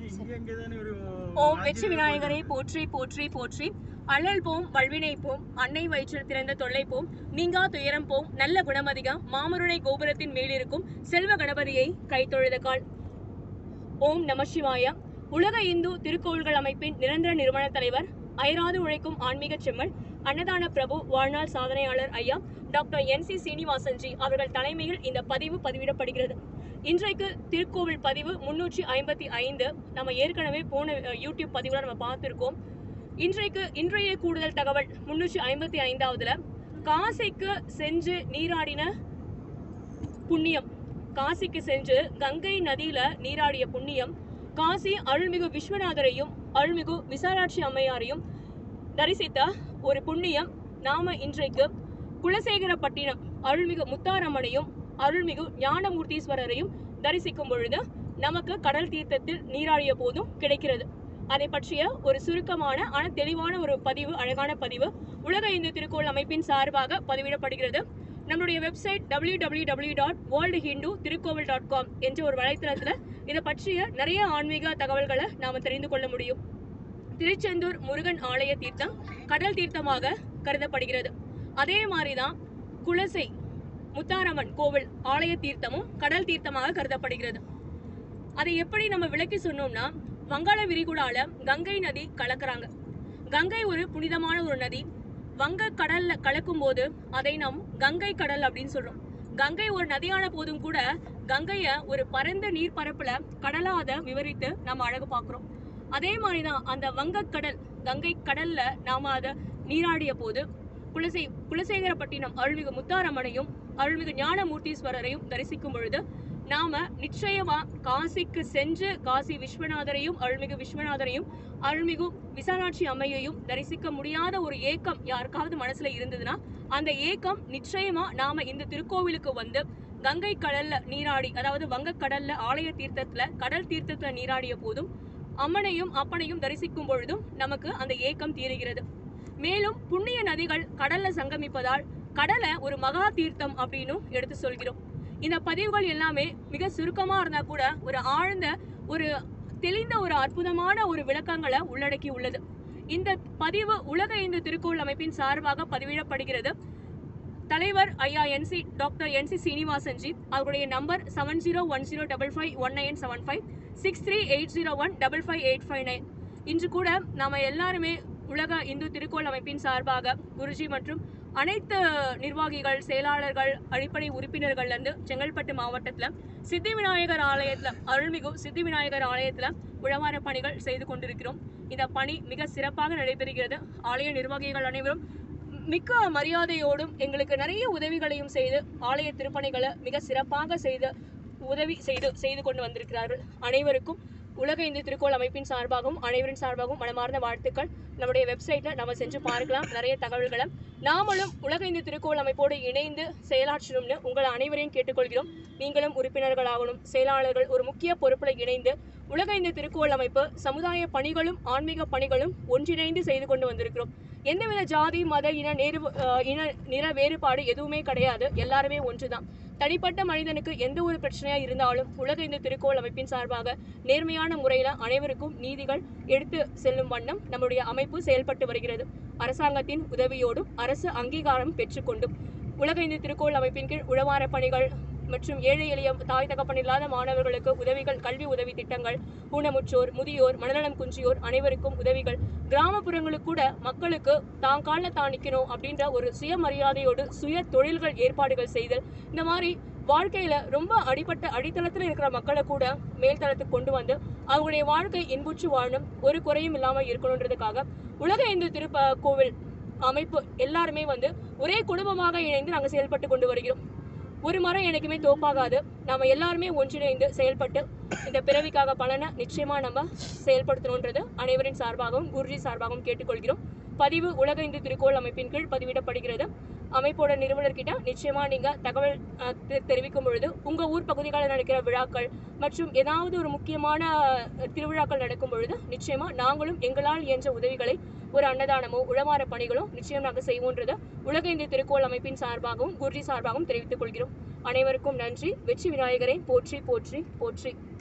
இங்க இங்க தானே ஒரு ஓம் வெற்றி விநாயகரை போற்றி போற்றி போற்றி அழல் போம் வல்வினை போம் அன்னை வயிற்றில் திறந்த தொல்லை போம் நீங்கா துயரம் போம் நல்ல குணமதிகம் மாமருணை கோபுரத்தின் மேலிருக்கும் செல்வ கணபதியை கைத்தொழுத கால் ஓம் நம சிவாய உலக இந்து திருக்கோவில்கள் அமைப்பின் நிரந்தர நிறுவன தலைவர் அயராது உழைக்கும் ஆன்மீக செம்மல் அன்னதான பிரபு வாழ்நாள் சாதனையாளர் ஐயா டாக்டர் என் சி சீனிவாசன்ஜி அவர்கள் தலைமையில் இந்த பதிவு பதிவிடப்படுகிறது இன்றைக்கு திருக்கோவில் பதிவு முன்னூற்றி ஐம்பத்தி ஐந்து நம்ம ஏற்கனவே போன அஹ், யூடியூப் பதிவுல நம்ம பார்த்துருக்கோம் இன்றைக்கு இன்றைய கூடுதல் தகவல் முன்னூற்றி ஐம்பத்தி ஐந்தாவதுல காசிக்கு சென்று நீராடின புண்ணியம் காசிக்கு சென்று கங்கை நதியில நீராடிய புண்ணியம் காசி அருள்மிகு விஸ்வநாதரையும் அருள்மிகு விசாலாட்சி அம்மையாரையும் தரிசித்த ஒரு புண்ணியம் நாம இன்றைக்கு குலசேகரப்பட்டினம் அருள்மிகு முத்தாரம்மனையும் அருள்மிகு ஞானமூர்த்தீஸ்வரரையும் தரிசிக்கும் பொழுது நமக்கு கடல் தீர்த்தத்தில் நீராடிய போதும் கிடைக்கிறது அதை பற்றிய ஒரு சுருக்கமான ஆன தெளிவான ஒரு பதிவு அழகான பதிவு உலக இந்து திருக்கோள் அமைப்பின் சார்பாக பதிவிடப்படுகிறது நம்மளுடைய website W W W dot world Hindu Thirukovil dot com என்ற ஒரு வலைத்தளத்தில் இதை பற்றிய நிறைய ஆன்மீக தகவல்களை நாம் தெரிந்து கொள்ள முடியும் திருச்செந்தூர் முருகன் ஆலய தீர்த்தம் கடல் தீர்த்தமாக கருதப்படுகிறது அதே மாதிரிதான் குலசை முத்தாரம்மன் கோவில் ஆலய தீர்த்தமும் கடல் தீர்த்தமாக கருதப்படுகிறது அதை எப்படி நம்ம விளக்கி சொன்னோம்னா வங்காள விரிகுடால கங்கை நதி கலக்குறாங்க கங்கை ஒரு புனிதமான ஒரு நதி வங்க கடல்ல கலக்கும் போது அதை நாம் கங்கை கடல் அப்படின்னு சொல்றோம் கங்கை ஒரு நதியான போதும் கூட கங்கைய ஒரு பரந்த நீர்ப்பரப்புல கடலா அதை விவரித்து நம்ம அழகு பார்க்கிறோம் அதே மாதிரிதான் அந்த வங்கக்கடல் கங்கை கடல்ல நாம அதை நீராடிய போது குலசை குலசேகரப்பட்டினம் அருள்மிகு முத்தாரம்மனையும் அருள்மிகு ஞானமூர்த்தீஸ்வரரையும் தரிசிக்கும் பொழுது நாம நிச்சயமா காசிக்கு சென்று காசி விஸ்வநாதரையும் அருள்மிகு விஸ்வநாதரையும் அருள்மிகு விசாலாட்சி அம்மையையும் தரிசிக்க முடியாத ஒரு ஏக்கம் யாருக்காவது மனசுல இருந்ததுன்னா அந்த ஏக்கம் நிச்சயமா நாம இந்த திருக்கோவிலுக்கு வந்து கங்கை கடல்ல நீராடி அதாவது வங்கக்கடல்ல ஆலய தீர்த்தத்துல கடல் தீர்த்தத்துல நீராடிய போதும் அம்மனையும் அப்பனையும் தரிசிக்கும் பொழுதும் நமக்கு அந்த ஏக்கம் தீருகிறது மேலும் புண்ணிய நதிகள் கடல்ல சங்கமிப்பதால் கடலை ஒரு மகா தீர்த்தம் அப்படின்னு எடுத்து சொல்கிறோம் இந்த பதிவுகள் எல்லாமே மிக சுருக்கமா இருந்தா கூட ஒரு ஆழ்ந்த ஒரு தெளிந்த ஒரு அற்புதமான ஒரு விளக்கங்களை உள்ளடக்கி உள்ளது இந்த பதிவு உலக இந்து திருக்கோள் அமைப்பின் சார்பாக பதிவிடப்படுகிறது தலைவர் ஐயா என்சி டாக்டர் என்சி சீனிவாசன்ஜி அவருடைய number seven zero one zero double five one nine seven five six three eight zero one double five eight five nine இன்று கூட நாம எல்லாருமே உலக இந்து திருக்கோள் அமைப்பின் சார்பாக குருஜி மற்றும் அனைத்து நிர்வாகிகள் செயலாளர்கள் அடிப்படை உறுப்பினர்கள்ல இருந்து செங்கல்பட்டு மாவட்டத்துல சித்தி விநாயகர் ஆலயத்துல அருள்மிகு சித்தி விநாயகர் ஆலயத்துல உழவார பணிகள் செய்து கொண்டிருக்கிறோம் இந்த பணி மிக சிறப்பாக நடைபெறுகிறது ஆலய நிர்வாகிகள் அனைவரும் மிக்க மரியாதையோடும் எங்களுக்கு நிறைய உதவிகளையும் செய்து ஆலய திருப்பணிகளை மிக சிறப்பாக செய்து உதவி செய்து செய்து கொண்டு வந்திருக்கிறார்கள் அனைவருக்கும் உலக இந்து திருக்கோள் அமைப்பின் சார்பாகவும் அனைவரின் சார்பாகவும் மனமார்ந்த வாழ்த்துக்கள் நம்முடைய வெப்சைட்ல நம்ம செஞ்சு பார்க்கலாம் நிறைய தகவல்களை நாமளும் உலக இந்து திருக்கோள் அமைப்போடு இணைந்து செயலாற்றணும்னு உங்கள் அனைவரையும் கேட்டுக்கொள்கிறோம் நீங்களும் உறுப்பினர்களாகணும் செயலாளர்கள் ஒரு முக்கிய பொறுப்புல இணைந்து உலக இந்து திருக்கோள் அமைப்பு சமுதாய பணிகளும் ஆன்மீக பணிகளும் ஒன்றிணைந்து செய்து கொண்டு வந்திருக்கிறோம் எந்தவித ஜாதி மத இன நேரு அஹ் இன நிற வேறுபாடு எதுவுமே கிடையாது எல்லாருமே ஒன்றுதான் தனிப்பட்ட மனிதனுக்கு எந்த ஒரு பிரச்சனையா இருந்தாலும் உலக இந்த திருக்கோள் அமைப்பின் சார்பாக நேர்மையான முறையில அனைவருக்கும் நீதிகள் எடுத்து செல்லும் வண்ணம் நம்முடைய அமைப்பு செயல்பட்டு வருகிறது அரசாங்கத்தின் உதவியோடும் அரசு அங்கீகாரம் பெற்றுக்கொண்டும் உலக இந்து திருக்கோள் அமைப்பின் கீழ் உழவார பணிகள் மற்றும் ஏழை எளிய தாய் தகப்பன் இல்லாத மாணவர்களுக்கு உதவிகள் கல்வி உதவி திட்டங்கள் ஊனமுற்றோர் முதியோர் மனநலம் குன்றியோர் அனைவருக்கும் உதவிகள் கிராமப்புறங்களுக்கு கூட மக்களுக்கு தான் காலில் தான் நிற்கணும் அப்படின்ற ஒரு சுயமரியாதையோடு சுய தொழில்கள் ஏற்பாடுகள் செய்தல் இந்த மாதிரி வாழ்க்கையில ரொம்ப அடிப்பட்ட அடித்தளத்துல இருக்கிற மக்களை கூட மேல்தளத்துக்கு கொண்டு வந்து அவங்களுடைய வாழ்க்கை இன்புற்று வாழணும் ஒரு குறையும் இல்லாம இருக்கணுன்றதுக்காக உலக இந்து திருப்ப கோவில் அமைப்பு எல்லாருமே வந்து ஒரே குடும்பமாக இணைந்து நாங்கள் செயல்பட்டு கொண்டு வருகிறோம் ஒரு மரம் எனக்குமே தோப்பாகாது நாம எல்லாருமே ஒன்றிணைந்து செயல்பட்டு இந்த பிறவிக்காக பலனை நிச்சயமா நம்ம செயல்படுத்தணுன்றது அனைவரின் சார்பாகவும் குருஜி சார்பாகவும் கேட்டுக்கொள்கிறோம் பதிவு உலக இந்து திருக்கோள் அமைப்பின் கீழ் பதிவிடப்படுகிறது அமைப்போட நிறுவனர்கிட்ட நிச்சயமா நீங்க தகவல் அஹ், தெ- தெரிவிக்கும் பொழுது உங்க ஊர் பகுதிகளில் நடக்கிற விழாக்கள் மற்றும் ஏதாவது ஒரு முக்கியமான அஹ், திருவிழாக்கள் நடக்கும் பொழுது நிச்சயமா நாங்களும் எங்களால் இயன்ற உதவிகளை ஒரு அன்னதானமோ உளமாற பணிகளோ நிச்சயம் நாங்கள் செய்வோன்றது உலக இந்திய திருக்கோள் அமைப்பின் சார்பாகவும் குருஜி சார்பாகவும் தெரிவித்துக் கொள்கிறோம் அனைவருக்கும் நன்றி வெற்றி விநாயகரை போற்றி போற்றி போற்றி